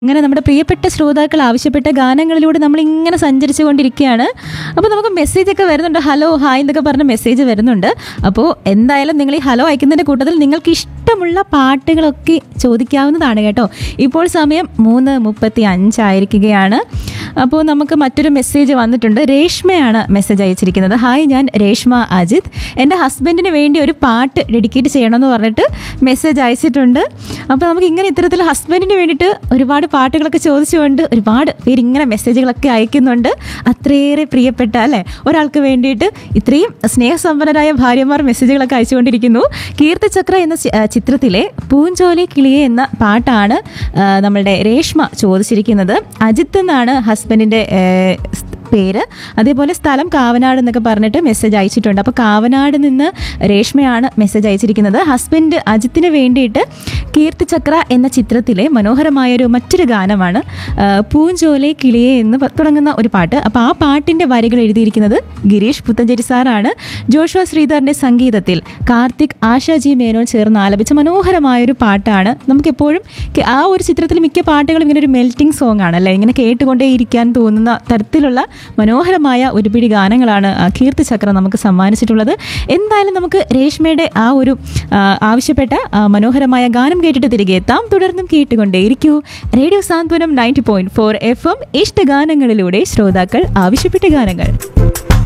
അങ്ങനെ നമ്മുടെ പ്രിയപ്പെട്ട ശ്രോതാക്കൾ ആവശ്യപ്പെട്ട ഗാനങ്ങളിലൂടെ നമ്മൾ ഇങ്ങനെ സഞ്ചരിച്ചു കൊണ്ടിരിക്കുകയാണ് അപ്പോൾ നമുക്ക് മെസ്സേജ് ഒക്കെ വരുന്നുണ്ട് ഹലോ ഹായ് എന്നൊക്കെ പറഞ്ഞ മെസ്സേജ് വരുന്നുണ്ട് അപ്പോൾ എന്തായാലും നിങ്ങൾ ഈ ഹലോ അയക്കുന്നതിൻ്റെ കൂട്ടത്തിൽ നിങ്ങൾക്ക് ഇഷ്ടമുള്ള പാട്ടുകളൊക്കെ ചോദിക്കാവുന്നതാണ് കേട്ടോ ഇപ്പോൾ സമയം മൂന്ന് മുപ്പത്തി അഞ്ചായിരിക്കുകയാണ് അപ്പോൾ നമുക്ക് മറ്റൊരു മെസ്സേജ് വന്നിട്ടുണ്ട് രേഷ്മയാണ് മെസ്സേജ് അയച്ചിരിക്കുന്നത് ഹായ് ഞാൻ രേഷ്മ അജിത് എൻ്റെ ഹസ്ബൻഡിന് വേണ്ടി ഒരു പാട്ട് ഡെഡിക്കേറ്റ് ചെയ്യണമെന്ന് പറഞ്ഞിട്ട് മെസ്സേജ് അയച്ചിട്ടുണ്ട് അപ്പോൾ നമുക്ക് ഇങ്ങനെ ഇത്തരത്തിൽ ഹസ്ബൻഡിന് വേണ്ടിയിട്ട് ഒരുപാട് പാട്ടുകളൊക്കെ ചോദിച്ചുകൊണ്ട് ഒരുപാട് പേര് ഇങ്ങനെ മെസ്സേജുകളൊക്കെ അയക്കുന്നുണ്ട് അത്രയേറെ പ്രിയപ്പെട്ട അല്ലേ ഒരാൾക്ക് വേണ്ടിയിട്ട് ഇത്രയും സ്നേഹസമ്പന്നരായ ഭാര്യമാർ മെസ്സേജുകളൊക്കെ അയച്ചുകൊണ്ടിരിക്കുന്നു കീർത്തിചക്ര എന്ന ചി- ആ, ചിത്രത്തിലെ പൂഞ്ചോലി കിളിയെ എന്ന പാട്ടാണ് ആ, നമ്മളുടെ രേഷ്മ ചോദിച്ചിരിക്കുന്നത് അജിത്ത് എന്നാണ് ഹസ്ബൻഡിൻ്റെ പേര് അതേപോലെ സ്ഥലം കാവനാട് എന്നൊക്കെ പറഞ്ഞിട്ട് മെസ്സേജ് അയച്ചിട്ടുണ്ട് അപ്പോൾ കാവനാട് നിന്ന് രേഷ്മയാണ് മെസ്സേജ് അയച്ചിരിക്കുന്നത് ഹസ്ബൻഡ് അജിത്തിന് വേണ്ടിയിട്ട് കീർത്തിചക്ര എന്ന ചിത്രത്തിലെ മനോഹരമായൊരു മറ്റൊരു ഗാനമാണ് ആ, പൂഞ്ചോലെ കിളിയെ എന്ന് പ- തുടങ്ങുന്ന ഒരു പാട്ട് അപ്പോൾ ആ പാട്ടിൻ്റെ വരികൾ എഴുതിയിരിക്കുന്നത് ഗിരീഷ് പുത്തഞ്ചേരി സാറാണ് ജോഷുവ ശ്രീധറിൻ്റെ സംഗീതത്തിൽ കാർത്തിക് ആശാജി മേനോൻ ചേർന്ന് ആലപിച്ച മനോഹരമായൊരു പാട്ടാണ് നമുക്കെപ്പോഴും കെ- ആ ഒരു ചിത്രത്തിൽ മിക്ക പാട്ടുകളും ഇങ്ങനെ ഒരു മെൽറ്റിംഗ് സോങ് ആണ് അല്ലേ ഇങ്ങനെ കേട്ടുകൊണ്ടേ ഇരിക്കാൻ തോന്നുന്ന തരത്തിലുള്ള മനോഹരമായ ഒരു പിടി ഗാനങ്ങളാണ് ആ കീർത്തി ചക്ര നമുക്ക് സമ്മാനിച്ചിട്ടുള്ളത് എന്തായാലും നമുക്ക് രേഷ്മയുടെ ആ ഒരു ആ, ആവശ്യപ്പെട്ട ആ, മനോഹരമായ ഗാനം കേട്ടിട്ട് തിരികെ എത്താം തുടർന്നും കേട്ടുകൊണ്ടേയിരിക്കൂ radio Santhwanam ninety point four F M ഇഷ്ടഗാനങ്ങളിലൂടെ ശ്രോതാക്കൾ ആവശ്യപ്പെട്ട ഗാനങ്ങൾ